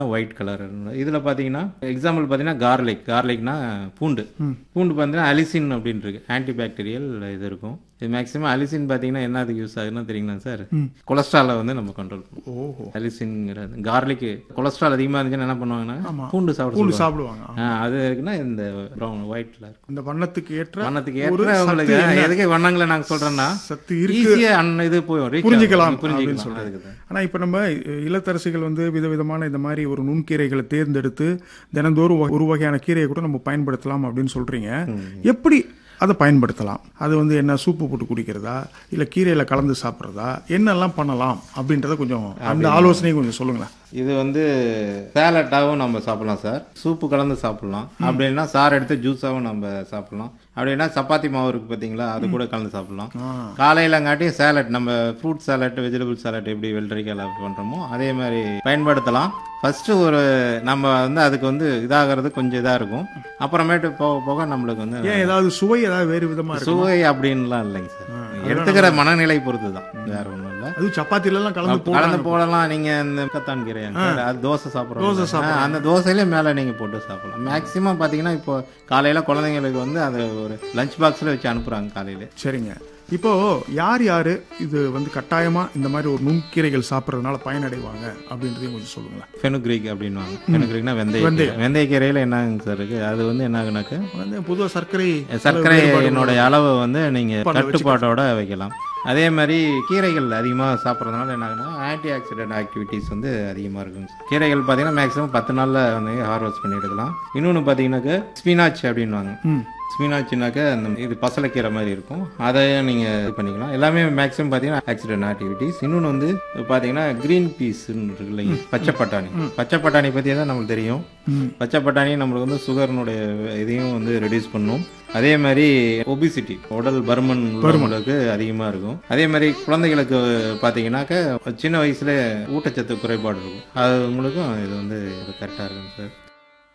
White colour இதில் பார்த்தீங்கன்னா example பார்த்தீங்கன்னா கார்லிக் கார்லிக்னா பூண்டு பூண்டு பார்த்தீங்கன்னா அலிசின் அப்படின்னு இருக்கு ஆன்டி பாக்டீரியல் இது இருக்கும் இது மேக்ஸிமம் அலிசின் பார்த்தீங்கன்னா என்ன அதுக்கு யூஸ் ஆகுதுன்னு தெரியுங்களா சார் கொலஸ்ட்ராலை வந்து நம்ம கண்ட்ரோல் பண்ணுவோம் ஓஹோ அலிசின்ங்கிறது கார்லிக் கொலஸ்ட்ரால் அதிகமாக இருந்துச்சுன்னா என்ன பண்ணுவாங்கன்னா ஆமா. பூண்டு சாப்பிட பூண்டு சொல்லுவாங்க. சாப்பிடுவாங்க ஆ, அது இருக்குன்னா இந்த ப்ரௌன் ஒயிட்ல இருக்கும் இந்த வண்ணத்துக்கு ஏற்ற வண்ணத்துக்கு ஒரு ஏற்ற சத்து உங்களுக்கு என்ன? எதுக்கு வண்ணங்களை நாங்க சொல்றேன்னா சத்து இருக்கு ஈஸியா அன் இது போய் reach புரிஞ்சுக்கலாம் ஆகும். அப்படின்னு புரிஞ்சுக்கலாம் சொல்றேன் அதுக்கு தான். ஆனா இப்ப நம்ம இளத்தரசிகள் வந்து விதவிதமான இந்த மாதிரி ஒரு நுண்கீரைகளை தேர்ந்தெடுத்து தினந்தோறும் ஒரு வகையான கீரையை கூட நம்ம பயன்படுத்தலாம் அப்படின்னு சொல்றீங்க எப்படி அதை பயன்படுத்தலாம் அது வந்து என்ன சூப்பு போட்டு குடிக்கிறதா இல்ல கீரையில கலந்து சாப்பிட்றதா என்னெல்லாம் பண்ணலாம் அப்படின்றத கொஞ்சம் அந்த ஆலோசனையை கொஞ்சம் சொல்லுங்களேன் இது வந்து சேலட்டாவும் நம்ம சாப்பிடலாம் சார் சூப்பு கலந்து சாப்பிடலாம் அப்படின்னா சார் எடுத்து ஜூஸாவும் நம்ம சாப்பிடலாம் அப்படின்னா சப்பாத்தி மாவு இருக்கு பாத்தீங்களா அது கூட கலந்து சாப்பிடலாம் காலையிலங்காட்டி சேலட் நம்ம ஃப்ரூட் சாலட் வெஜிடபிள் சாலட் எப்படி வெள்ளரிக்காயில் பண்றோமோ அதே மாதிரி பயன்படுத்தலாம் ஃபர்ஸ்ட் ஒரு நம்ம வந்து அதுக்கு வந்து இதாகிறது கொஞ்சம் இதா இருக்கும் அப்புறமேட்டு போக போக நம்மளுக்கு வந்து ஏன் ஏதாவது சுவை ஏதாவது வேறு விதமா இருக்கு சுவை அப்படின்லாம் இல்லைங்க சார் எடுத்துக்கிற மனநிலை பொறுத்து தான் வேற ஒன்றும் இல்லை அது சப்பாத்தில எல்லாம் கலந்து போ கலந்து போடலாம் நீங்க இந்த கத்தான் கீரை அது தோசை சாப்பிடுறோம் தோசை ஆ, அந்த தோசையிலே மேல நீங்க போட்டு சாப்பிடலாம் மேக்ஸிமம் பாத்தீங்கன்னா இப்போ காலையில குழந்தைங்களுக்கு வந்து அது ஒரு லஞ்ச் பாக்ஸ்ல வச்சு அனுப்புறாங்க காலையில சரிங்க இப்போ யார் யாரு இது வந்து கட்டாயமா இந்த மாதிரி ஒரு நுண்கீரைகள் சாப்பிட்றதுனால பயனடைவாங்க அப்படின்றதையும் கொஞ்சம் சொல்லுங்களேன் ஃபெனுக்ரிக் அப்படின்வாங்க ஃபெனுக்ரிக்னா வெந்தய கீரை. வெந்தய கீரையில என்னங்க சார் இருக்கு அது வந்து என்ன ஆகுனாக்க வந்து பொதுவாக சர்க்கரை சர்க்கரையினுடைய அளவை வந்து நீங்க கட்டுப்பாட்டோட வைக்கலாம் அதே மாதிரி கீரைகள் அதிகமாக சாப்பிட்றதுனால என்ன ஆகுனா ஆன்டி ஆக்சிடென்ட் ஆக்டிவிட்டீஸ் வந்து அதிகமாக இருக்கும் கீரைகள் பார்த்தீங்கன்னா மேக்ஸிமம் பத்து நாளில் வந்து ஹார்வெஸ்ட் பண்ணி எடுக்கலாம் இன்னொன்று பார்த்தீங்கன்னாக்க ஸ்பினாச் அப்படின்வாங்க ம் ஸ்பினாச்சுனாக்க அந்த இது பசலைக்கீரை மாதிரி இருக்கும் அதையும் நீங்கள் இது பண்ணிக்கலாம் எல்லாமே மேக்ஸிமம் பார்த்தீங்கன்னா ஆக்சிடென்ட் ஆக்டிவிட்டீஸ் இன்னொன்று வந்து பார்த்தீங்கன்னா க்ரீன் பீஸ்ன்னு இருக்கு இல்லைங்க பச்சை பட்டாணி பச்சை பட்டாணி பற்றி தான் நமக்கு தெரியும் பச்சை பட்டாணி நம்மளுக்கு வந்து சுகர்னுடைய இதையும் வந்து ரெடியூஸ் பண்ணும் அதே மாதிரி ஒபிசிட்டி உடல் பருமன் உள்ளவங்களுக்கு அதிகமாக இருக்கும் அதே மாதிரி குழந்தைகளுக்கு பார்த்தீங்கன்னாக்க சின்ன வயசுல ஊட்டச்சத்து குறைபாடு இருக்கும் அது உங்களுக்கும் இது வந்து கரெக்டாக இருக்கும் சார்